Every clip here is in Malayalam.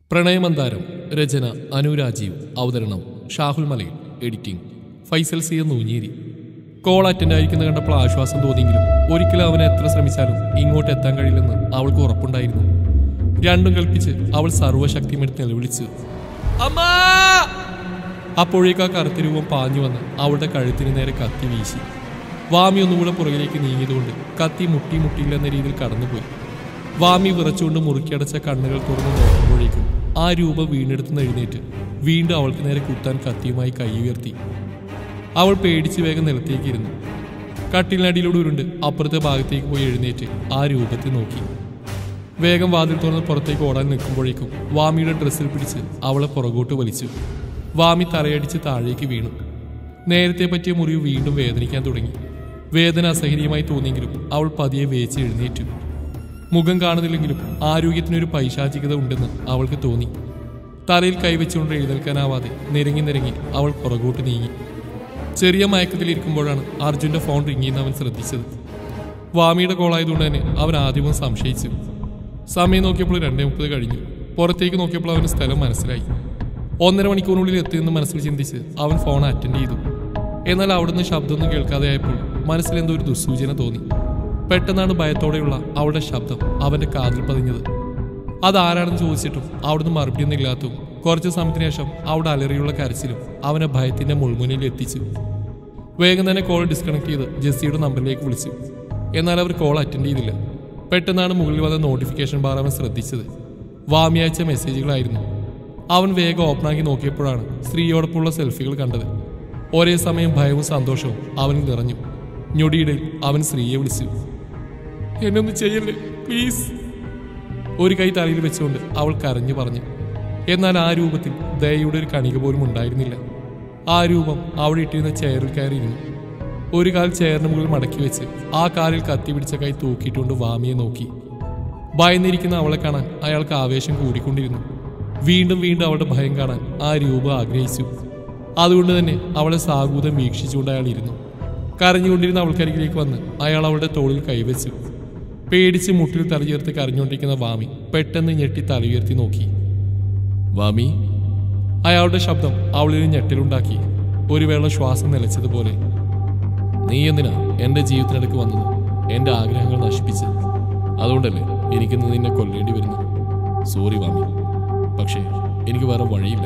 പ്രണയമന്താരം രചന അനുരാജീവ് അവതരണം Shahul Malayil editing Faisal C Noonjeri call attend ആയിരിക്കുന്ന കണ്ടപ്പോൾ ആശ്വാസം തോന്നിയെങ്കിലും ഒരിക്കലും അവനെ എത്ര ശ്രമിച്ചാലും ഇങ്ങോട്ട് എത്താൻ കഴിയില്ലെന്ന് അവൾക്ക് ഉറപ്പുണ്ടായിരുന്നു രണ്ടും കൽപ്പിച്ച് അവൾ സർവ്വശക്തിയുമെടുത്ത് നിലവിളിച്ചു അമ്മാ അപ്പോഴേക്ക് ആ കറുത്ത രൂപം പാഞ്ഞു വന്ന് അവളുടെ കഴുത്തിന് നേരെ കത്തി വീശി വാമി ഒന്നുകൂടെ പുറകിലേക്ക് നീങ്ങിയതുകൊണ്ട് കത്തി മുട്ടി മുട്ടിയില്ലെന്ന രീതിയിൽ കടന്നുപോയി വാമി വിറച്ചുകൊണ്ട് മുറുക്കിയടച്ച കണ്ണുകൾ തുറന്ന് നോക്കുമ്പോഴേക്കും ആ രൂപ വീണ്ടെടുത്ത് എഴുന്നേറ്റ് വീണ്ടും അവൾക്ക് നേരെ കുത്താൻ കത്തിയുമായി കൈ ഉയർത്തി അവൾ പേടിച്ച് വേഗം നിലത്തേക്ക് ഇരുന്നു കട്ടിലിനടിയിലൂടെ ഉരുണ്ട് അപ്പുറത്തെ ഭാഗത്തേക്ക് പോയി എഴുന്നേറ്റ് ആ രൂപത്തെ നോക്കി വേഗം വാതിൽ തുറന്ന് പുറത്തേക്ക് ഓടാൻ നിൽക്കുമ്പോഴേക്കും വാമിയുടെ ഡ്രസ്സിൽ പിടിച്ച് അവളെ പുറകോട്ട് വലിച്ചു വാമി തലയടിച്ച് താഴേക്ക് വീണു നേരത്തെ പറ്റിയ മുറിവ് വീണ്ടും വേദനിക്കാൻ തുടങ്ങി വേദന അസഹനീയമായി തോന്നിയെങ്കിലും അവൾ പതിയെ വേച്ച് എഴുന്നേറ്റു മുഖം കാണുന്നില്ലെങ്കിലും ആരോഗ്യത്തിനൊരു പൈശാചികത ഉണ്ടെന്ന് അവൾക്ക് തോന്നി തലയിൽ കൈവച്ചുകൊണ്ട് എഴുന്നേൽക്കാനാവാതെ നിരങ്ങി നിരങ്ങി അവൾ പുറകോട്ട് നീങ്ങി ചെറിയ മയക്കത്തിലിരിക്കുമ്പോഴാണ് അർജുന്റെ ഫോൺ റിങ്ങിയെന്ന് അവൻ ശ്രദ്ധിച്ചത് വാമിയുടെ കോളായതുകൊണ്ട് തന്നെ അവൻ ആദ്യമൊന്ന് സംശയിച്ചു സമയം നോക്കിയപ്പോൾ രണ്ടേ മുപ്പത് കഴിഞ്ഞു പുറത്തേക്ക് നോക്കിയപ്പോൾ അവന് സ്ഥലം മനസ്സിലായി ഒന്നര മണിക്കൂറിനുള്ളിൽ എത്തിയെന്ന് മനസ്സിൽ ചിന്തിച്ച് അവൻ ഫോൺ അറ്റൻഡ് ചെയ്തു എന്നാൽ അവിടുന്ന് ശബ്ദമൊന്നും കേൾക്കാതെയായപ്പോൾ മനസ്സിൽ എന്തോ ഒരു ദുസ്സൂചന തോന്നി പെട്ടെന്നാണ് ഭയത്തോടെയുള്ള അവളുടെ ശബ്ദം അവന്റെ കാതിൽ പതിഞ്ഞത് അതാരാണെന്ന് ചോദിച്ചിട്ടും അവിടുന്ന് മറുപടിയൊന്നും ഇല്ലാത്തതും കുറച്ച് സമയത്തിന് ശേഷം അവിടെ അലറിയുള്ള കരച്ചിലും അവനെ ഭയത്തിന്റെ മുൾമുനിൽ എത്തിച്ചു വേഗം തന്നെ കോൾ ഡിസ്കണക്ട് ചെയ്ത് ജെസ്സിയുടെ നമ്പറിലേക്ക് വിളിച്ചു എന്നാൽ അവർ കോൾ അറ്റൻഡ് ചെയ്തില്ല പെട്ടെന്നാണ് മുകളിൽ വന്ന നോട്ടിഫിക്കേഷൻ ബാർ അവൻ ശ്രദ്ധിച്ചത് വാമി അയച്ച മെസ്സേജുകളായിരുന്നു അവൻ വേഗം ഓപ്പണാക്കി നോക്കിയപ്പോഴാണ് സ്ത്രീയോടൊപ്പമുള്ള സെൽഫികൾ കണ്ടത് ഒരേ സമയം ഭയവും സന്തോഷവും അവനിൽ നിറഞ്ഞു ഞൊടിയിടയിൽ അവൻ സ്ത്രീയെ വിളിച്ചു എന്നൊന്ന് ചെയ്യല്ലേ പ്ലീസ് ഒരു കൈ തലയിൽ വെച്ചുകൊണ്ട് അവൾ കരഞ്ഞു പറഞ്ഞു എന്നാൽ ആ രൂപത്തിൽ ദയയുടെ ഒരു കണിക പോലും ഉണ്ടായിരുന്നില്ല ആ രൂപം അവിടെ ഇട്ടിരുന്ന ചെയറിൽ കയറിയിരുന്നു ഒരു കാൽ ചെയറിന് മുകളിൽ മടക്കി വെച്ച് ആ കാലിൽ കത്തി പിടിച്ച കൈ തൂക്കിയിട്ടുകൊണ്ട് വാമിയെ നോക്കി ഭയന്നിരിക്കുന്ന അവളെ കാണാൻ അയാൾക്ക് ആവേശം കൂടിക്കൊണ്ടിരുന്നു വീണ്ടും വീണ്ടും അവളുടെ ഭയം കാണാൻ ആ രൂപം ആഗ്രഹിച്ചു അതുകൊണ്ട് തന്നെ അവളെ സാഗൂതം വീക്ഷിച്ചുകൊണ്ട് അയാൾ ഇരുന്നു കരഞ്ഞുകൊണ്ടിരുന്ന അവൾക്കരികിലേക്ക് വന്ന് അയാൾ അവളുടെ തോളിൽ കൈവച്ചു പേടിച്ച് മുട്ടിൽ തലയുയർത്തി കരഞ്ഞുകൊണ്ടിരിക്കുന്ന വാമി പെട്ടെന്ന് ഞെട്ടി തലയുയർത്തി നോക്കി വാമി അയാളുടെ ശബ്ദം അവളിൽ ഞെട്ടിലുണ്ടാക്കി ഒരു വേള ശ്വാസം നിലച്ചതുപോലെ നീ എന്തിനാ എന്റെ ജീവിതത്തിനടുക്ക് വന്നത് എന്റെ ആഗ്രഹങ്ങൾ നശിപ്പിച്ച് അതുകൊണ്ടല്ലേ എനിക്കിന്ന് നിന്നെ കൊല്ലേണ്ടി വരുന്നു സോറി വാമി പക്ഷേ എനിക്ക് വേറെ വഴിയില്ല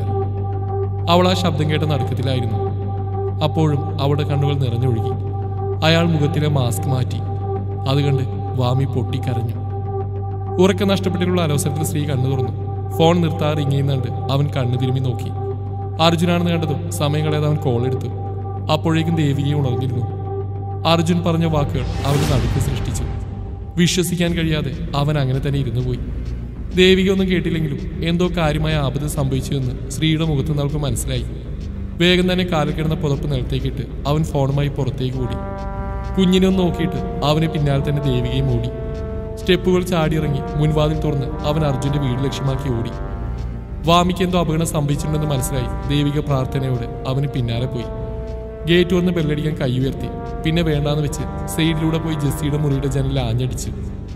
അവൾ ആ ശബ്ദം കേട്ട നടുക്കത്തിലായിരുന്നു അപ്പോഴും അവളുടെ കണ്ണുകൾ നിറഞ്ഞൊഴുകി അയാൾ മുഖത്തിലെ മാസ്ക് മാറ്റി അത് കണ്ട് വാമി പൊട്ടിക്കരഞ്ഞു ഉറക്കം നഷ്ടപ്പെട്ടിട്ടുള്ള അലോസരത്തിൽ സ്ത്രീ കണ്ണു തുറന്നു ഫോൺ നിർത്താതെ ഇങ്ങിയുന്നുണ്ട് അവൻ കണ്ണു തിരുമ്മി നോക്കി അർജുനാണെന്ന് കണ്ടതും സമയം കളയാതെ അവൻ കോൾ എടുത്തു അപ്പോഴേക്കും ദേവികയെ ഉണർന്നിരുന്നു അർജുൻ പറഞ്ഞ വാക്കുകൾ അവന് നടുക്ക് സൃഷ്ടിച്ചു വിശ്വസിക്കാൻ കഴിയാതെ അവൻ അങ്ങനെ തന്നെ ഇരുന്നു പോയി ദേവിക ഒന്നും കേട്ടില്ലെങ്കിലും എന്തോ കാര്യമായ ആപത്ത് സംഭവിച്ചു എന്ന് സ്ത്രീയുടെ മുഖത്ത് നിന്ന് അവൾക്ക് മനസ്സിലായി വേഗം തന്നെ കാലിൽ കിടന്ന പുതപ്പ് നിലത്തേക്കിട്ട് അവൻ ഫോണുമായി പുറത്തേക്ക് ഓടി കുഞ്ഞിനെ ഒന്ന് നോക്കിയിട്ട് അവനെ പിന്നാലെ തന്നെ ദേവികയും ഓടി സ്റ്റെപ്പുകൾ ചാടിയിറങ്ങി മുൻവാതിൽ തുറന്ന് അവൻ അർജുന്റെ വീട് ലക്ഷ്യമാക്കി ഓടി വാമിക്ക് എന്തോ അപകടം സംഭവിച്ചിട്ടുണ്ടെന്ന് മനസ്സിലായി ദേവിക പ്രാർത്ഥനയോടെ അവന് പിന്നാലെ പോയി ഗേറ്റ് തുറന്ന് ബെല്ലടിക്കാൻ കൈ ഉയർത്തി പിന്നെ വേണ്ടാന്ന് വെച്ച് സൈഡിലൂടെ പോയി ജെസ്സിയുടെ മുറിയുടെ ജനലിൽ ആഞ്ഞടിച്ചു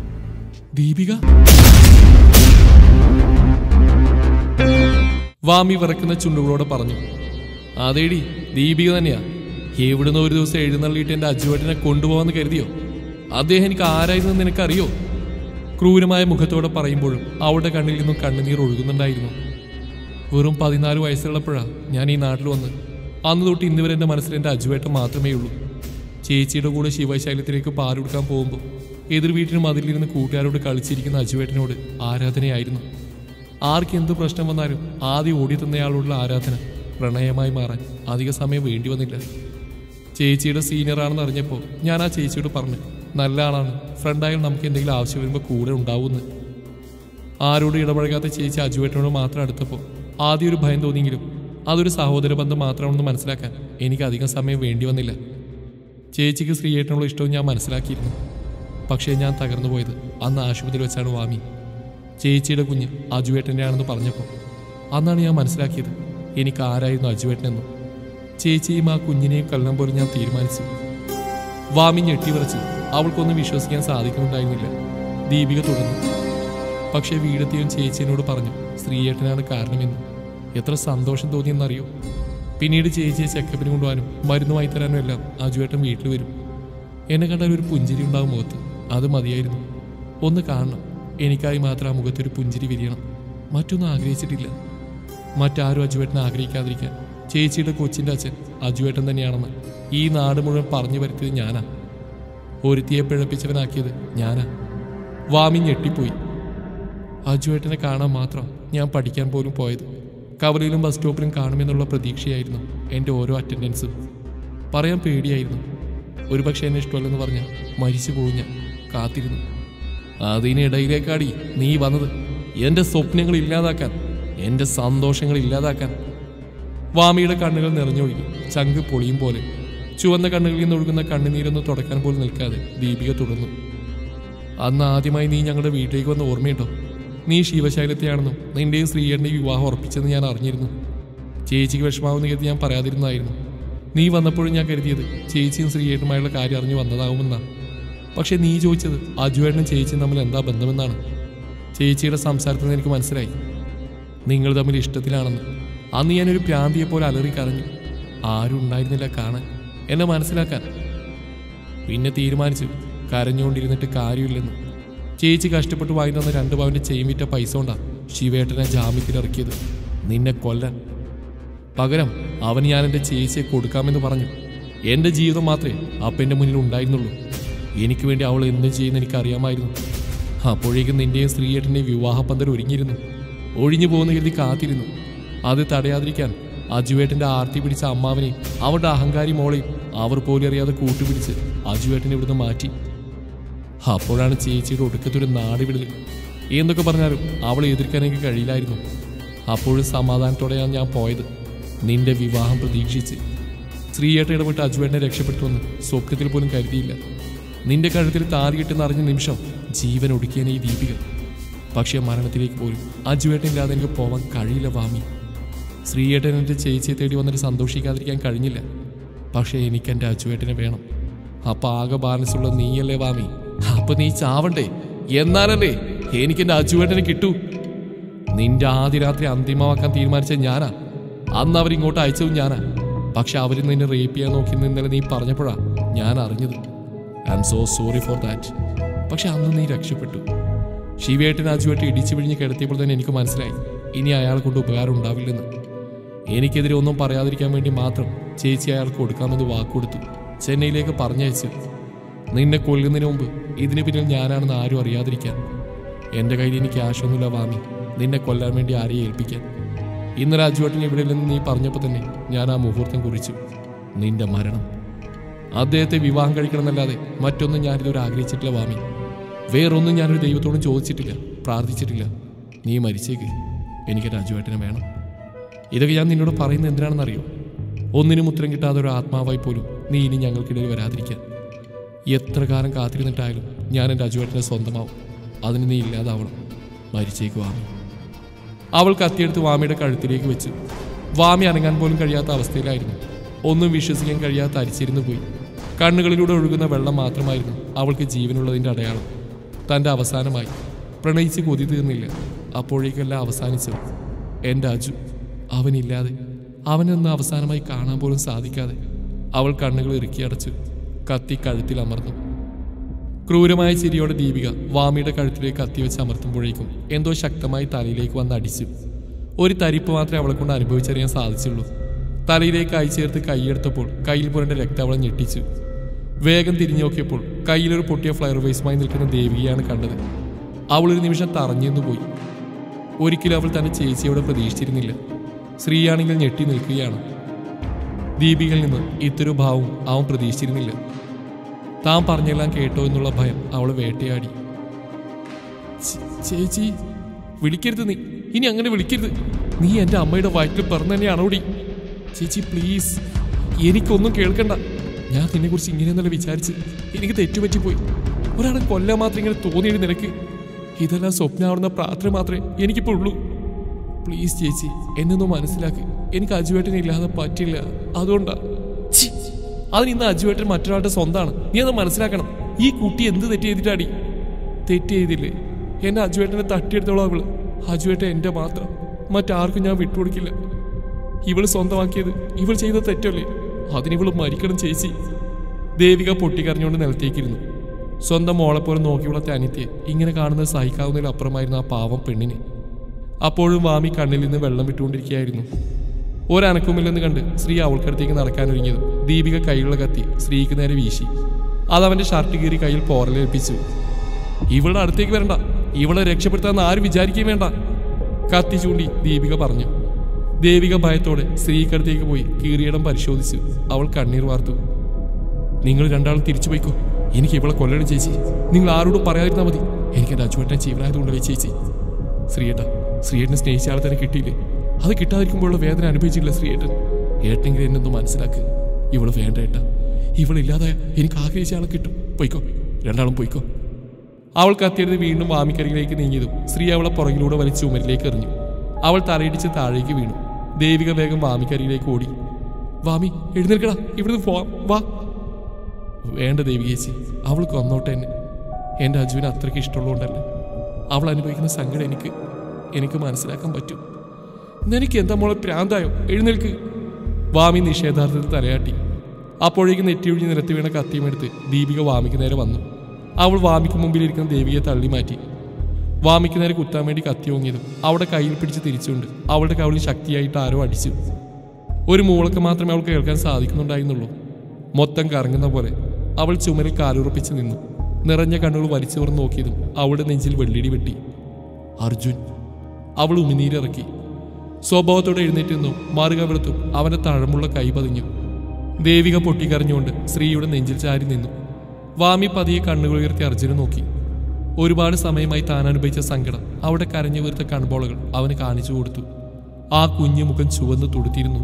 ദീപിക വാമി വിറക്കുന്ന ചുണ്ടുകളോടെ പറഞ്ഞു അതേടി ദീപിക തന്നെയാ ഇവിടുന്ന് ഒരു ദിവസം എഴുന്നള്ളിയിട്ട് എന്റെ അജുവേട്ടനെ കൊണ്ടുപോകാന്ന് കരുതിയോ അദ്ദേഹം എനിക്ക് ആരായിരുന്നു നിനക്കറിയോ ക്രൂരമായ മുഖത്തോടെ പറയുമ്പോഴും അവളുടെ കണ്ണിൽ നിന്നും കണ്ണുനീർ ഒഴുകുന്നുണ്ടായിരുന്നു വെറും പതിനാല് വയസ്സുള്ളപ്പോഴാ ഞാൻ ഈ നാട്ടിൽ വന്ന് അന്ന് തൊട്ട് ഇന്ന് വരെ എൻ്റെ മനസ്സിൽ എൻ്റെ അജുവേട്ടൻ മാത്രമേ ഉള്ളൂ ചേച്ചിയുടെ കൂടെ ശിവശൈലത്തിലേക്ക് പാലെടുക്കാൻ പോകുമ്പോൾ എതിർ വീട്ടിന് മതിലിരുന്ന് കൂട്ടുകാരോട് കളിച്ചിരിക്കുന്ന അജുവേട്ടനോട് ആരാധനയായിരുന്നു ആർക്ക് എന്ത് പ്രശ്നം വന്നാലും ആദ്യം ഓടി തന്നയാളോടുള്ള ആരാധന പ്രണയമായി മാറാൻ അധിക സമയം വേണ്ടി വന്നില്ല ചേച്ചിയുടെ സീനിയറാണെന്ന് അറിഞ്ഞപ്പോൾ ഞാൻ ആ ചേച്ചിയോട് പറഞ്ഞു നല്ല ആളാണ് ഫ്രണ്ടായാലും നമുക്ക് എന്തെങ്കിലും ആവശ്യം വരുമ്പോൾ കൂടെ ഉണ്ടാവുമെന്ന് ആരോടും ഇടപഴകാത്ത ചേച്ചി അജുവേട്ടനോട് മാത്രം അടുത്തപ്പോൾ ആദ്യം ഒരു ഭയം തോന്നിയെങ്കിലും അതൊരു സഹോദര ബന്ധം മാത്രമാണെന്ന് മനസ്സിലാക്കാൻ എനിക്ക് അധികം സമയം വേണ്ടി വന്നില്ല ചേച്ചിക്ക് ശ്രീയേട്ടനുള്ള ഇഷ്ടവും ഞാൻ മനസ്സിലാക്കിയിരുന്നു പക്ഷേ ഞാൻ തകർന്നു പോയത് അന്ന് ആശുപത്രിയിൽ വെച്ചാണ് വാമി ചേച്ചിയുടെ കുഞ്ഞ് അജുവേട്ടൻ്റെ ആണെന്ന് പറഞ്ഞപ്പോൾ അന്നാണ് ഞാൻ മനസ്സിലാക്കിയത് എനിക്ക് ആരായിരുന്നു അജുവേട്ടനെന്നും ചേച്ചിയും ആ കുഞ്ഞിനെയും കല്ലം പോലെ ഞാൻ തീരുമാനിച്ചു വാമി ഞെട്ടി വിറച്ചു അവൾക്കൊന്നും വിശ്വസിക്കാൻ സാധിക്കുന്നുണ്ടായിരുന്നില്ല ദീപിക തുടർന്നു പക്ഷേ വീടെത്തിയും ചേച്ചിയോട് പറഞ്ഞു ശ്രീയേട്ടനാണ് കാരണമെന്ന് എത്ര സന്തോഷം തോന്നിയെന്നറിയോ പിന്നീട് ചേച്ചിയെ ചെക്കപ്പിന് കൊണ്ടുപോകാനും മരുന്ന് വാങ്ങി തരാനും എല്ലാം അജുവേട്ടൻ വീട്ടിൽ വരും എന്നെ കണ്ടാൽ ഒരു പുഞ്ചിരി ഉണ്ടാവും മുഖത്ത് അത് മതിയായിരുന്നു ഒന്ന് കാണണം എനിക്കായി മാത്രം ആ മുഖത്തൊരു പുഞ്ചിരി വിരിയണം മറ്റൊന്നും ആഗ്രഹിച്ചിട്ടില്ല മറ്റാരും അജുവേട്ടനെ ആഗ്രഹിക്കാതിരിക്കാൻ ചേച്ചിയുടെ കൊച്ചിൻ്റെ അച്ഛൻ അജുവേട്ടൻ തന്നെയാണെന്ന് ഈ നാട് മുഴുവൻ പറഞ്ഞു വരുത്തിയത് ഞാനാ ഒരുത്തിയെ പിഴപ്പിച്ചവനാക്കിയത് ഞാനാ വാമി ഞെട്ടിപ്പോയി അജുവേട്ടനെ കാണാൻ മാത്രം ഞാൻ പഠിക്കാൻ പോലും പോയത് കവലയിലും ബസ് സ്റ്റോപ്പിലും കാണുമെന്നുള്ള പ്രതീക്ഷയായിരുന്നു എൻ്റെ ഓരോ അറ്റൻഡൻസും പറയാൻ പേടിയായിരുന്നു ഒരുപക്ഷെ എന്നെ ഇഷ്ടമല്ലെന്ന് പറഞ്ഞാൽ മരിച്ചു പോകും ഞാൻ കാത്തിരുന്നു അതിനിടയിലേക്കാടി നീ വന്നത് എൻ്റെ സ്വപ്നങ്ങൾ ഇല്ലാതാക്കാൻ എൻ്റെ സന്തോഷങ്ങൾ ഇല്ലാതാക്കാൻ വാമിയുടെ കണ്ണുകൾ നിറഞ്ഞൊഴുകി ചങ്ക് പൊളിയും പോലെ ചുവന്ന കണ്ണുകളിൽ നിന്ന് ഒഴുകുന്ന കണ്ണുനീരൊന്ന് തുടക്കാൻ പോലും നിൽക്കാതെ ദീപിക തുടർന്നു അന്ന് ആദ്യമായി നീ ഞങ്ങളുടെ വീട്ടിലേക്ക് വന്ന ഓർമ്മയുണ്ടോ നീ ശിവശൈലത്തെയാണെന്നും നിന്റെയും ശ്രീയേട്ടൻ്റെയും വിവാഹം ഉറപ്പിച്ചെന്ന് ഞാൻ അറിഞ്ഞിരുന്നു ചേച്ചിക്ക് വിഷമാവുന്ന കരുതി ഞാൻ പറയാതിരുന്നതായിരുന്നു നീ വന്നപ്പോഴും ഞാൻ കരുതിയത് ചേച്ചിയും ശ്രീയേട്ടുമായുള്ള കാര്യം അറിഞ്ഞു വന്നതാവുമെന്നാ പക്ഷെ നീ ചോദിച്ചത് അജുവേട്ടനും ചേച്ചിയും തമ്മിൽ എന്താ ബന്ധമെന്നാണ് ചേച്ചിയുടെ സംസാരത്തിൽ നിന്ന് എനിക്ക് മനസ്സിലായി നിങ്ങൾ തമ്മിൽ ഇഷ്ടത്തിലാണെന്ന് അന്ന് ഞാനൊരു പ്രാന്തിയെ പോലെ അലറി കരഞ്ഞു ആരും ഉണ്ടായിരുന്നില്ല കാണാൻ എന്നെ മനസ്സിലാക്കാൻ പിന്നെ തീരുമാനിച്ചു കരഞ്ഞുകൊണ്ടിരുന്നിട്ട് കാര്യമില്ലെന്ന് ചേച്ചി കഷ്ടപ്പെട്ട് വാങ്ങി തന്ന രണ്ട് പവന്റെ ചെയിൻ വിറ്റ പൈസ കൊണ്ടാ ശിവേട്ടനെ ജാമ്യത്തിലിറക്കിയത് നിന്നെ കൊല്ലാൻ പകരം അവന് ഞാൻ എൻ്റെ ചേച്ചിയെ കൊടുക്കാമെന്ന് പറഞ്ഞു എൻ്റെ ജീവിതം മാത്രമേ അപ്പൻ്റെ മുന്നിൽ ഉണ്ടായിരുന്നുള്ളൂ എനിക്ക് വേണ്ടി അവൾ എന്തും ചെയ്യുന്ന എനിക്കറിയാമായിരുന്നു അപ്പോഴേക്കും നിന്റെയും സ്ത്രീയേട്ടൻ്റെയും വിവാഹ പന്തൽ ഒരുങ്ങിയിരുന്നു ഒഴിഞ്ഞു പോകുന്ന കരുതി കാത്തിരുന്നു അത് തടയാതിരിക്കാൻ അജുവേട്ടന്റെ ആർത്തി പിടിച്ച അമ്മാവനെയും അവരുടെ അഹങ്കാരി മോളെയും അവർ പോലും അറിയാതെ കൂട്ടുപിടിച്ച് അജുവേട്ടനെ ഇവിടുന്ന് മാറ്റി അപ്പോഴാണ് ചേച്ചിയുടെ ഒടുക്കത്തൊരു നാട് വിടൽ എന്തൊക്കെ പറഞ്ഞാലും അവളെ എതിർക്കാൻ എനിക്ക് കഴിയില്ലായിരുന്നു അപ്പോഴും സമാധാനത്തോടെയാണ് ഞാൻ പോയത് നിന്റെ വിവാഹം പ്രതീക്ഷിച്ച് സ്ത്രീയേട്ട ഇടപെട്ട് അജുവേട്ടനെ രക്ഷപ്പെട്ടുവെന്ന് സ്വപ്നത്തിൽ പോലും കരുതിയില്ല നിന്റെ കഴുത്തിൽ താലി കിട്ടുന്ന അറിഞ്ഞ നിമിഷം ജീവൻ ഒടുക്കിയനെ ഈ ദീപിക പക്ഷേ മരണത്തിലേക്ക് പോലും അജുവേട്ടനില്ലാതെ എനിക്ക് പോവാൻ കഴിയില്ല വാമി ശ്രീയേട്ടൻ എൻ്റെ ചേച്ചിയെ തേടി വന്നിട്ട് സന്തോഷിക്കാതിരിക്കാൻ കഴിഞ്ഞില്ല പക്ഷേ എനിക്ക് എൻ്റെ അജുവേട്ടനെ വേണം അപ്പൊ ആകെ ബാലൻസ് ഉള്ള നീയല്ലേ വാമി അപ്പൊ നീ ചാവണ്ടേ എന്നാലല്ലേ എനിക്ക് എൻ്റെ അജുവേട്ടനെ കിട്ടൂ നിന്റെ ആദ്യ രാത്രി അന്തിമമാക്കാൻ തീരുമാനിച്ച ഞാനാ അന്ന് അവരിങ്ങോട്ട് അയച്ചതും ഞാനാ പക്ഷെ അവർ നിന്നെ റേപ്പ് ചെയ്യാൻ നോക്കി ഇന്നലെ നീ പറഞ്ഞപ്പോഴാ ഞാൻ അറിഞ്ഞത് I'm so sorry for that പക്ഷെ അന്ന് നീ രക്ഷപ്പെട്ടു ശിവേട്ടൻ അജുവേട്ട് ഇടിച്ചു പിഴിഞ്ഞ് കിടത്തിയപ്പോൾ തന്നെ എനിക്ക് മനസ്സിലായി ഇനി അയാളെ കൊണ്ട് ഉപകാരം ഉണ്ടാവില്ലെന്ന് എനിക്കെതിരെ ഒന്നും പറയാതിരിക്കാൻ വേണ്ടി മാത്രം ചേച്ചി അയാൾക്ക് കൊടുക്കാമെന്ന് വാക്കുകൊടുത്തു ചെന്നൈയിലേക്ക് പറഞ്ഞയച്ചു നിന്നെ കൊല്ലുന്നതിന് മുമ്പ് ഇതിന് പിന്നിൽ ഞാനാണെന്ന് ആരും അറിയാതിരിക്കാൻ എൻ്റെ കയ്യിൽ എനിക്ക് ആശയൊന്നുമില്ല വാമി നിന്നെ കൊല്ലാൻ വേണ്ടി ആരെയും ഏൽപ്പിക്കാൻ ഇന്ന് രാജുവേട്ടൻ ഇവിടെ നിന്ന് നീ പറഞ്ഞപ്പോൾ തന്നെ ഞാൻ ആ മുഹൂർത്തം കുറിച്ചു നിന്റെ മരണം അദ്ദേഹത്തെ വിവാഹം കഴിക്കണമെന്നല്ലാതെ മറ്റൊന്നും ഞാനിതുവരെ ആഗ്രഹിച്ചിട്ടില്ല വാമി വേറൊന്നും ഞാനൊരു ദൈവത്തോടും ചോദിച്ചിട്ടില്ല പ്രാർത്ഥിച്ചിട്ടില്ല നീ മരിച്ചേക്ക് എനിക്ക് രാജുവേട്ടനെ വേണം ഇതൊക്കെ ഞാൻ നിന്നോട് പറയുന്നത് എന്തിനാണെന്നറിയോ ഒന്നിനും ഉത്തരം കിട്ടാതെ ഒരു ആത്മാവായി പോലും നീ ഇനി ഞങ്ങൾക്കിടയിൽ വരാതിരിക്കാൻ എത്ര കാലം കാത്തിരുന്നിട്ടായാലും ഞാൻ എൻ്റെ അജുവേട്ടനെ സ്വന്തമാവും അതിന് നീ ഇല്ലാതാവണം മരിച്ചേക്ക് വാമി അവൾ കത്തിയെടുത്ത് വാമിയുടെ കഴുത്തിലേക്ക് വെച്ചു വാമി അനങ്ങാൻ പോലും കഴിയാത്ത അവസ്ഥയിലായിരുന്നു ഒന്നും വിശ്വസിക്കാൻ കഴിയാത്ത അരിച്ചിരുന്നു പോയി കണ്ണുകളിലൂടെ ഒഴുകുന്ന വെള്ളം മാത്രമായിരുന്നു അവൾക്ക് ജീവനുള്ളതിൻ്റെ അടയാളം തൻ്റെ അവസാനമായി പ്രണയിച്ച് കൊതി തീർന്നില്ല അപ്പോഴേക്കെല്ലാം അവസാനിച്ചു എൻ്റെ അജു അവനില്ലാതെ അവനൊന്ന് അവസാനമായി കാണാൻ പോലും സാധിക്കാതെ അവൾ കണ്ണുകൾ ഇറുക്കി അടച്ചു കത്തി കഴുത്തിൽ അമർന്നു ക്രൂരമായ ചിരിയോടെ ദീപിക വാമിയുടെ കഴുത്തിലേക്ക് കത്തി വെച്ച് അമർത്തുമ്പോഴേക്കും എന്തോ ശക്തമായി തലയിലേക്ക് വന്ന് അടിച്ചു ഒരു തരിപ്പ് മാത്രമേ അവളെ കൊണ്ട് അനുഭവിച്ചറിയാൻ സാധിച്ചുള്ളൂ തലയിലേക്ക് കൈ ചേർത്ത് കൈയെടുത്തപ്പോൾ കയ്യിൽ പുരണ്ട രക്തം അവളെ ഞെട്ടിച്ചു വേഗം തിരിഞ്ഞു നോക്കിയപ്പോൾ കയ്യിലൊരു പൊട്ടിയ ഫ്ലയർ വേസുമായി നിൽക്കുന്ന ദേവികയാണ് കണ്ടത് അവളൊരു നിമിഷം തറഞ്ഞെന്നു പോയി ഒരിക്കലും അവൾ തന്റെ ചേച്ചിയോടെ പ്രതീക്ഷിച്ചിരുന്നില്ല സ്ത്രീയാണെങ്കിൽ ഞെട്ടി നിൽക്കുകയാണ് ദീപികയിൽ നിന്ന് ഇത്തരം ഭാവം അവൻ പ്രതീക്ഷിച്ചിരുന്നില്ല താൻ പറഞ്ഞെല്ലാം കേട്ടോ എന്നുള്ള ഭയം അവൾ വേട്ടയാടി ചേ- ചേച്ചി വിളിക്കരുത് നീ ഇനി അങ്ങനെ വിളിക്കരുത് നീ എൻ്റെ അമ്മയുടെ വയറ്റിൽ പിറന്നു തന്നെയാണോടി ചേച്ചി പ്ലീസ് എനിക്കൊന്നും കേൾക്കണ്ട ഞാൻ നിന്നെക്കുറിച്ച് ഇങ്ങനെയൊന്നല്ല വിചാരിച്ച് എനിക്ക് തെറ്റുപറ്റിപ്പോയി ഒരാളെ കൊല്ലാൻ മാത്രം ഇങ്ങനെ തോന്നിയത് നിനക്ക് ഇതെല്ലാം സ്വപ്നമാവുന്ന പ്രാർത്ഥന മാത്രമേ എനിക്കിപ്പോൾ ഉള്ളൂ പ്ലീസ് ചേച്ചി എന്നൊന്ന് മനസ്സിലാക്കി എനിക്ക് അജുവേട്ടനെ ഇല്ലാതെ പറ്റില്ല അതുകൊണ്ടാ ഛി, അതിന് ഇന്ന് അജുവേട്ടൻ മറ്റൊരാളുടെ സ്വന്തമാണ് നീ അത് മനസ്സിലാക്കണം ഈ കുട്ടി എന്ത് തെറ്റ് ചെയ്തിട്ടാടി തെറ്റ് ചെയ്തില്ലേ എന്നെ അജുവേട്ടനെ തട്ടിയെടുത്തോളാം അവള് അജുവേട്ടൻ എൻ്റെ മാത്രം മറ്റാർക്കും ഞാൻ വിട്ടുകൊടുക്കില്ല ഇവള് സ്വന്തമാക്കിയത് ഇവൾ ചെയ്ത തെറ്റല്ലേ അതിനിവള് മരിക്കണം ചേച്ചി ദേവിക പൊട്ടിക്കരഞ്ഞുകൊണ്ട് നിലത്തേക്കിരുന്നു സ്വന്തം മോളെപ്പോലെ നോക്കി വളർത്തിയ അനിത്യയെ ഇങ്ങനെ കാണുന്നത് സഹിക്കാവുന്നതിലപ്പുറമായിരുന്നു ആ പാവം പെണ്ണിന് അപ്പോഴും വാമി കണ്ണിൽ നിന്ന് വെള്ളം വിട്ടുകൊണ്ടിരിക്കുകയായിരുന്നു ഒരനക്കവുമില്ലെന്ന് കണ്ട് സ്ത്രീ അവൾക്കടുത്തേക്ക് നടക്കാനൊരുങ്ങിയതും ദീപിക കൈയുള്ള കത്തി സ്ത്രീക്ക് നേരെ വീശി അതവന്റെ ഷർട്ട് കീറി കയ്യിൽ പോറലേൽപ്പിച്ചു ഇവളുടെ അടുത്തേക്ക് വരണ്ട ഇവളെ രക്ഷപ്പെടുത്താന്ന് ആരും വിചാരിക്കുകയും വേണ്ട കത്തി ചൂണ്ടി ദീപിക പറഞ്ഞു ദേവിക ഭയത്തോടെ സ്ത്രീക്കടുത്തേക്ക് പോയി കീറിയിടം പരിശോധിച്ചു അവൾ കണ്ണീർ വാർത്തു നിങ്ങൾ രണ്ടാളും തിരിച്ചു പോയിക്കോ എനിക്ക് ഇവളെ കൊല്ലണം ചേച്ചി നിങ്ങൾ ആരോടും പറയാതിരുന്നാൽ മതി എനിക്ക് എൻ്റെ അച്ചുവേട്ടൻ ജീവനായതുകൊണ്ടല്ലേ ചേച്ചി ശ്രീയേട്ട ശ്രീയേട്ടനെ സ്നേഹിച്ച ആളെ തന്നെ കിട്ടിയില്ലേ അത് കിട്ടാതിരിക്കുമ്പോഴുള്ള വേദന അനുഭവിച്ചില്ല ശ്രീയേട്ടൻ ഏട്ടെങ്കിലും എന്നെ ഒന്ന് മനസ്സിലാക്ക് ഇവള് വേണ്ട ഏട്ട ഇവളില്ലാതായ എനിക്ക് ആഗ്രഹിച്ച ആളെ കിട്ടും പോയിക്കോ രണ്ടാളും പോയിക്കോ അവൾ കത്തിയെടുത്ത് വീണ്ടും വാമിക്കരികിലേക്ക് നീങ്ങിയതും സ്ത്രീ അവളെ പുറകിലൂടെ വലിച്ച് ചുമരിലേക്ക് എറിഞ്ഞു അവൾ തലയിടിച്ച് താഴേക്ക് വീണു ദേവിക വേഗം വാമിക്കരികിലേക്ക് ഓടി വാമി എഴുന്നേൽക്കടാ ഇവിടുന്ന് പോവാം വാ വേണ്ട ദേവികേച്ചി അവൾ കൊന്നോട്ടെ എന്നെ എൻ്റെ അജുവിന് അത്രയ്ക്ക് ഇഷ്ടമുള്ളതുകൊണ്ടല്ല അവൾ അനുഭവിക്കുന്ന സങ്കടം എനിക്ക് എനിക്ക് മനസ്സിലാക്കാൻ പറ്റും നിനക്ക് എന്താ മോളെ പ്രാന്തായോ എഴുന്നേൽക്ക് വാമി നിഷേധാർത്ഥത്തിൽ തലയാട്ടി അപ്പോഴേക്ക് നെറ്റിയൊഴിഞ്ഞ് നിരത്തി വീണ കത്തിയുമെടുത്ത് ദീപിക വാമിക്ക് നേരെ വന്നു അവൾ വാമിക്ക് മുമ്പിലിരിക്കുന്ന ദേവിയെ തള്ളി മാറ്റി വാമിക്ക് നേരെ കുത്താൻ വേണ്ടി കത്തി ഓങ്ങിയതും അവിടെ കയ്യിൽ പിടിച്ച് തിരിച്ചുകൊണ്ട് അവളുടെ കവിളിൽ ശക്തിയായിട്ട് ആരോ അടിച്ചു ഒരു മൂളക്ക് മാത്രമേ അവൾക്ക് കേൾക്കാൻ സാധിക്കുന്നുണ്ടായിരുന്നുള്ളൂ മൊത്തം കറങ്ങുന്ന പോലെ അവൾ ചുമരിൽ കാലുറപ്പിച്ച് നിന്നു നിറഞ്ഞ കണ്ണുകൾ വലിച്ചു തുറന്ന് നോക്കിയതും അവളുടെ നെഞ്ചിൽ വെള്ളിടി വെട്ടി അർജുൻ അവൾ ഉമിനീരിറക്കി സ്വഭാവത്തോടെ എഴുന്നേറ്റ് നിന്നു മറുകവിളത്തും അവന്റെ തഴമുള്ള കൈ പതിഞ്ഞു ദേവിക പൊട്ടിക്കരഞ്ഞുകൊണ്ട് സ്ത്രീയുടെ നെഞ്ചിൽ ചാരി നിന്നു വാമി പതിയെ കണ്ണുകൾ ഉയർത്തി അർജുനെ നോക്കി ഒരുപാട് സമയമായി താൻ അനുഭവിച്ച സങ്കടം അവിടെ കരഞ്ഞു വീർത്ത കൺപോളകൾ അവന് കാണിച്ചു കൊടുത്തു ആ കുഞ്ഞു മുഖം ചുവന്ന് തുടുത്തിരുന്നു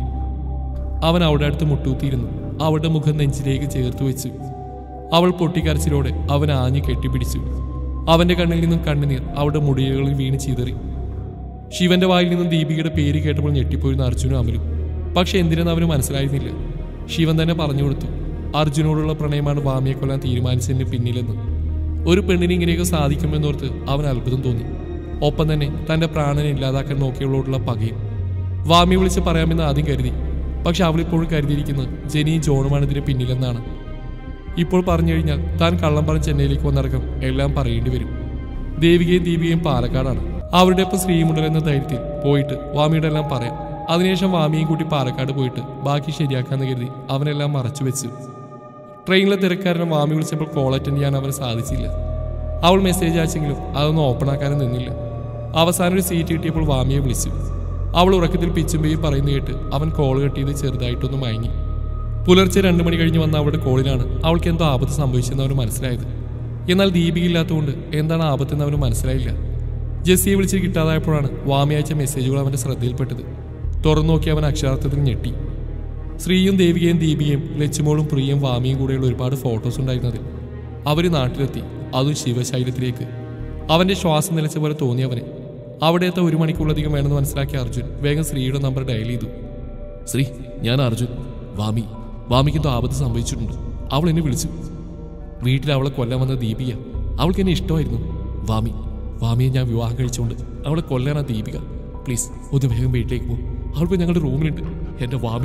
അവൻ അവിടെ അടുത്ത് മുട്ടൂത്തിയിരുന്നു അവളുടെ മുഖം നെഞ്ചിലേക്ക് ചേർത്ത് വെച്ചു അവൾ പൊട്ടിക്കരച്ചിലോടെ അവൻ ആഞ്ഞു കെട്ടിപ്പിടിച്ചു അവന്റെ കണ്ണിൽ നിന്നും കണ്ണുനീർ അവളുടെ മുടികളിൽ വീണ് ചിതറി ശിവന്റെ വായിൽ നിന്നും ദീപികയുടെ പേര് കേട്ടപ്പോൾ ഞെട്ടിപ്പോയിരുന്ന അർജുനും അമലും പക്ഷെ എന്തിനെന്ന് അവന് മനസ്സിലായിരുന്നില്ല ശിവൻ തന്നെ പറഞ്ഞു കൊടുത്തു അർജുനോടുള്ള പ്രണയമാണ് വാമിയെ കൊല്ലാൻ തീരുമാനിച്ചതിന് പിന്നിലെന്ന് ഒരു പെണ്ണിന് ഇങ്ങനെയൊക്കെ സാധിക്കുമെന്നോർത്ത് അവൻ അത്ഭുതം തോന്നി ഒപ്പം തന്നെ തന്റെ പ്രാണനെ ഇല്ലാതാക്കാൻ നോക്കിയവളോടുള്ള പകയും വാമി വിളിച്ച് പറയാമെന്ന് ആദ്യം കരുതി പക്ഷെ അവളിപ്പോഴും കരുതിയിരിക്കുന്നത് ജനിയും ജോണുമാണ് ഇതിന് പിന്നിലെന്നാണ് ഇപ്പോൾ പറഞ്ഞു കഴിഞ്ഞാൽ താൻ കള്ളം പറഞ്ഞ് ചെന്നൈയിലേക്ക് വന്നടക്കം എല്ലാം പറയേണ്ടി വരും ദേവികയും ദീപികയും പാലക്കാടാണ് അവരുടെ ഒപ്പം ശ്രീമുണ്ടൽ എന്ന ധൈര്യത്തിൽ പോയിട്ട് വാമിയുടെ എല്ലാം പറയാം അതിനുശേഷം വാമിയും കൂട്ടി പാലക്കാട് പോയിട്ട് ബാക്കി ശരിയാക്കാന്ന് കരുതി അവനെല്ലാം മറച്ചു വെച്ചു ട്രെയിനിലെ തിരക്കാരനെ വാമി വിളിച്ചപ്പോൾ കോൾ അറ്റൻഡ് ചെയ്യാൻ അവന് സാധിച്ചില്ല അവൾ മെസ്സേജ് അയച്ചെങ്കിലും അതൊന്നും ഓപ്പൺ ആക്കാനും നിന്നില്ല അവസാനം ഒരു സീറ്റ് കിട്ടിയപ്പോൾ വാമിയെ വിളിച്ചു അവൾ ഉറക്കത്തിൽ പിച്ചുമ്പയും പറയുന്ന കേട്ട് അവൻ കോൾ കെട്ടിയത് ചെറുതായിട്ടൊന്ന് മയങ്ങി പുലർച്ചെ രണ്ടു മണി കഴിഞ്ഞ് വന്ന അവളുടെ കോളിലാണ് അവൾക്ക് എന്തോ ആപത്ത് സംഭവിച്ചെന്ന് അവന് മനസ്സിലായത് എന്നാൽ ദീപികയില്ലാത്തതുകൊണ്ട് എന്താണ് ആപത്തെന്ന് അവന് മനസ്സിലായില്ല ജെസ്സിയെ വിളിച്ച് കിട്ടാതായപ്പോഴാണ് വാമി അയച്ച മെസ്സേജുകൾ അവന്റെ ശ്രദ്ധയിൽപ്പെട്ടത് തുറന്നു നോക്കി അവൻ അക്ഷരാർത്ഥത്തിൽ ഞെട്ടി ശ്രീയും ദേവികയും ദീപികയും ലച്ചുമോളും പ്രിയയും വാമിയും കൂടെയുള്ള ഒരുപാട് ഫോട്ടോസ് ഉണ്ടായിരുന്നതിൽ അവർ നാട്ടിലെത്തി അതും ശിവശൈലത്തിലേക്ക് അവന്റെ ശ്വാസം നിലച്ച പോലെ തോന്നി അവനെ അവിടെത്തെ ഒരു മണിക്കൂറിലധികം വേണമെന്ന് മനസ്സിലാക്കിയ അർജുൻ വേഗം ശ്രീയുടെ നമ്പർ ഡയൽ ചെയ്തു ശ്രീ ഞാൻ അർജുൻ വാമി വാമിക്ക് എന്തോ ആപത്ത് സംഭവിച്ചിട്ടുണ്ട് അവൾ എന്നെ വിളിച്ചു വീട്ടിൽ അവളെ കൊല്ലാൻ വന്ന ദീപിക അവൾക്ക് എന്നെ ഇഷ്ടമായിരുന്നു വാമി വാമിയെ ഞാൻ വിവാഹം കഴിച്ചുകൊണ്ട് അവളെ കൊല്ലാനാ ദീപിക പ്ലീസ് ഒന്ന് വേഗം വീട്ടിലേക്ക് പോകും അവൾക്ക് ഞങ്ങളുടെ റൂമിലുണ്ട് എൻ്റെ വാമി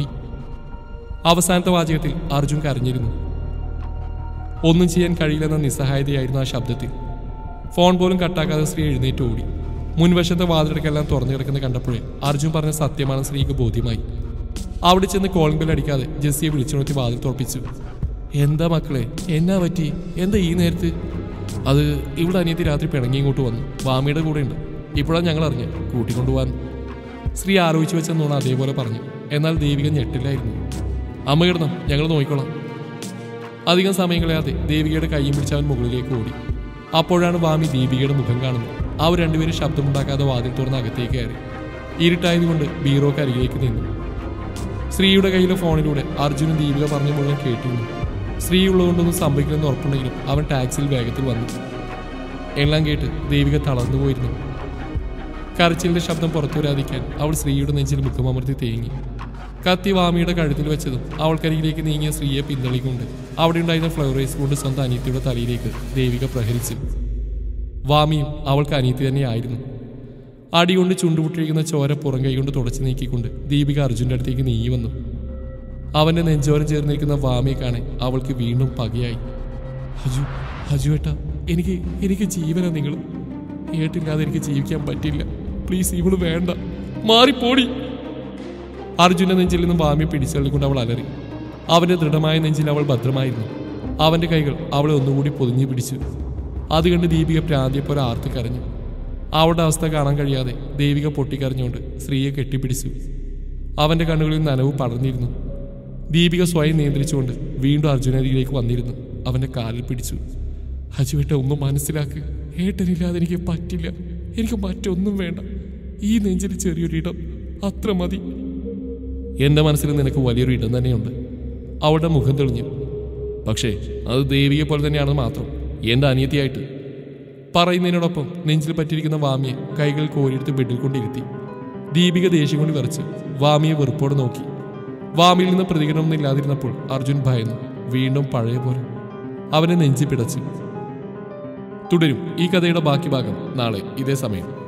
അവസാനത്തെ വാചകത്തിൽ അർജുൻ കരഞ്ഞിരുന്നു ഒന്നും ചെയ്യാൻ കഴിയില്ലെന്ന നിസ്സഹായതയായിരുന്നു ആ ശബ്ദത്തിൽ ഫോൺ പോലും കട്ടാക്കാതെ സ്ത്രീ എഴുന്നേറ്റ് ഓടി മുൻവശത്തെ വാതിലടക്കെല്ലാം തുറന്നു കിടക്കുന്ന കണ്ടപ്പോഴേ അർജുൻ പറഞ്ഞ സത്യമാണ് സ്ത്രീക്ക് ബോധ്യമായി അവിടെ ചെന്ന് കോളിംഗ് ബെൽ അടിക്കാതെ ജെസ്സിയെ വിളിച്ചുണർത്തി വാതിൽ തുറപ്പിച്ചു എന്താ മക്കളെ എന്നാ പറ്റി എന്താ ഈ നേരത്ത് അത് ഇവിടെ അനിയത്തി രാത്രി പിണങ്ങി ഇങ്ങോട്ട് വന്നു വാമിയുടെ കൂടെ ഉണ്ട് ഇപ്പോഴാണ് ഞങ്ങൾ അറിഞ്ഞു കൂട്ടിക്കൊണ്ടുപോകാൻ സ്ത്രീ ആലോചിച്ച് വെച്ചെന്നോണം അതേപോലെ പറഞ്ഞു എന്നാൽ ദേവിക ഞെട്ടില്ലായിരുന്നു അമ്മ കിടന്നോ ഞങ്ങൾ നോക്കിക്കോളാം അധികം സമയം കളയാതെ ദേവികയുടെ കൈയും പിടിച്ച് അവൻ മുകളിലേക്ക് ഓടി അപ്പോഴാണ് വാമി ദീപികയുടെ മുഖം കാണുന്നത് അവർ രണ്ടുപേരും ശബ്ദമുണ്ടാക്കാതെ വാതിൽ തുറന്ന് അകത്തേക്ക് കയറി ഇരുട്ടായതുകൊണ്ട് ബീറോക്ക് അരികിലേക്ക് നിന്നു സ്ത്രീയുടെ കയ്യിലെ ഫോണിലൂടെ അർജുനും ദീപിക പറഞ്ഞ മുഴുവൻ കേട്ടിരുന്നു സ്ത്രീ ഉള്ളതുകൊണ്ടൊന്നും സംഭവിക്കില്ലെന്ന് ഉറപ്പുണ്ടെങ്കിലും അവൻ ടാക്സിയിൽ വേഗത്തിൽ വന്നു എല്ലാം കേട്ട് ദേവിക തളർന്നു പോയിരുന്നു കരച്ചിലിന്റെ ശബ്ദം പുറത്തു വരാതിരിക്കാൻ അവൾ സ്ത്രീയുടെ നെഞ്ചിൽ മുഖമമർത്തി തേങ്ങി കത്തി വാമിയുടെ കഴുത്തിൽ വെച്ചതും അവൾക്കരികിലേക്ക് നീങ്ങിയ സ്ത്രീയെ പിന്തള്ളിക്കൊണ്ട് അവിടെ ഉണ്ടായിരുന്ന ഫ്ലവറേസ് കൊണ്ട് സ്വന്തം അനിയത്തിയുടെ തലയിലേക്ക് ദേവിക പ്രഹരിച്ചു വാമിയും അവൾക്ക് അനിയത്തി തന്നെയായിരുന്നു അടികൊണ്ട് ചുണ്ടുപൊട്ടിരിക്കുന്ന ചോര പുറം കൈകൊണ്ട് തുടച്ചു നീക്കിക്കൊണ്ട് ദീപിക അർജുൻ്റെ അടുത്തേക്ക് നീങ്ങി വന്നു അവന്റെ നെഞ്ചോരം ചേർന്നിരിക്കുന്ന വാമിയെ കാണാൻ അവൾക്ക് വീണ്ടും പകയായി ഹജു ഹജു ഏട്ടാ എനിക്ക് എനിക്ക് ജീവനാ നിങ്ങൾ ഏട്ടില്ലാതെ എനിക്ക് ജീവിക്കാൻ പറ്റില്ല പ്ലീസ് ഇവള് വേണ്ട മാറിപ്പോടി അർജുന്റെ നെഞ്ചിൽ നിന്നും വാമിയെ പിടിച്ചെള്ളിക്കൊണ്ട് അവൾ അലറി അവന്റെ ദൃഢമായ നെഞ്ചിൽ അവൾ ഭദ്രമായിരുന്നു അവന്റെ കൈകൾ അവളെ ഒന്നുകൂടി പൊതിഞ്ഞു പിടിച്ചു അത് കണ്ട് ദീപിക പ്രാന്തിയെപ്പോലെ ആർത്തി കരഞ്ഞു അവളുടെ അവസ്ഥ കാണാൻ കഴിയാതെ ദേവിക പൊട്ടിക്കരഞ്ഞുകൊണ്ട് സ്ത്രീയെ കെട്ടിപ്പിടിച്ചു അവന്റെ കണ്ണുകളിൽ നനവ് പടർന്നിരുന്നു ദീപിക സ്വയം നിയന്ത്രിച്ചുകൊണ്ട് വീണ്ടും അർജുനരിയിലേക്ക് വന്നിരുന്നു അവന്റെ കാലിൽ പിടിച്ചു ഹജുവേട്ട ഒന്നും മനസ്സിലാക്ക് ഏട്ടനില്ലാതെ എനിക്ക് പറ്റില്ല എനിക്ക് മറ്റൊന്നും വേണ്ട ഈ നെഞ്ചിൽ ചെറിയൊരു ഇടം അത്ര മതി എന്റെ മനസ്സിൽ നിനക്ക് വലിയൊരു ഇടം തന്നെയുണ്ട് അവളുടെ മുഖം തെളിഞ്ഞു പക്ഷേ അത് ദേവിയെ പോലെ തന്നെയാണെന്ന് മാത്രം എന്റെ അനിയത്തിയായിട്ട് പറയുന്നതിനോടൊപ്പം നെഞ്ചിൽ പറ്റിയിരിക്കുന്ന വാമിയെ കൈകൾ കോരിയെടുത്ത് ബെഡിൽ കൊണ്ടിരുത്തി ദീപിക ദേഷ്യം കൊണ്ട് വിറച്ച് വാമിയെ വെറുപ്പോടെ നോക്കി വാമിയിൽ നിന്ന് പ്രതികരണമൊന്നും ഇല്ലാതിരുന്നപ്പോൾ അർജുൻ ഭയന്നു വീണ്ടും പഴയ പോലെ അവനെ നെഞ്ചി പിടച്ചു തുടരും ഈ കഥയുടെ ബാക്കി ഭാഗം നാളെ ഇതേ സമയം